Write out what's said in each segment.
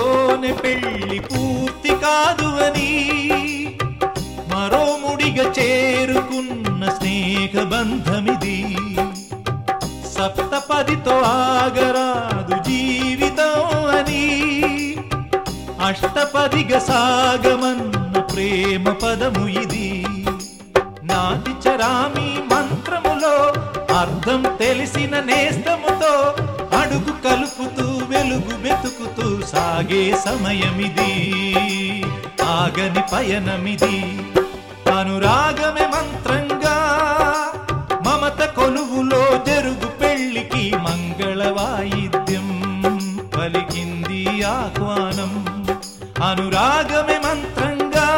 ముడితోనే పెళ్లి పూర్తి కాదు అని మరో ముడిగా చేరుకున్న స్నేహ బంధమిది సప్తపదితో ఆగరాదు జీవితం అని అష్టపదిగా సాగమన్న ప్రేమ పదము ఇది నాటి చరామి మంత్రములో అర్థం తెలిసిన నేస్తముతో అడుగు కలుపుతూ వెలుగు వెతుకుతూ సాగే సమయమిది ఆగని పయనమిది అనురాగమే మంత్రంగా మమత కొలువులో జరుగు పెళ్లికి మంగళ వాయిద్యం పలికింది ఆహ్వానం అనురాగమే మంత్రంగా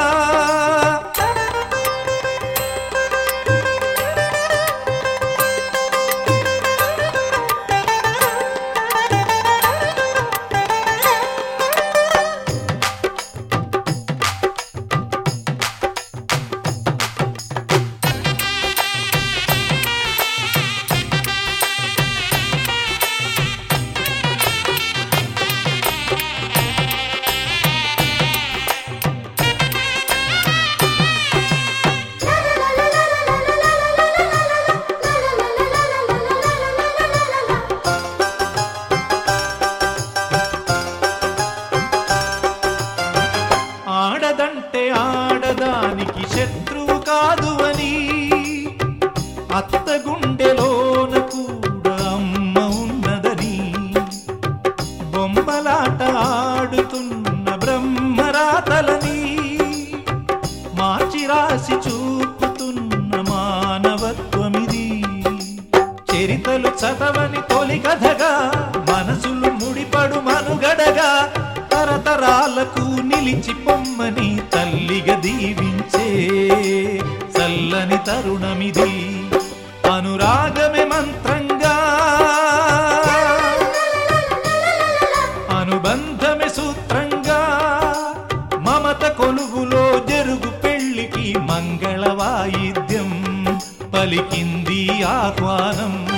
ఆడదంటే ఆడదానికి శత్రువు కాదు అని అత్త గుండెలోన కూడా అమ్మ ఉన్నదని బొమ్మలాట ఆడుతున్న బ్రహ్మరాతలని మార్చి రాసి చూపుతున్న మానవత్వమిది చరితలు చదవని తొలి కథగా మనసులు ముడిపడు మనుగడగా తరతరాలకు నిలిచి పొమ్మని తల్లిగా దీవించే చల్లని తరుణమిది అనురాగమే మంత్రంగా అనుబంధమే సూత్రంగా మమత కొలువులో జరుగు పెళ్లికి మంగళ వాయిద్యం పలికింది ఆహ్వానం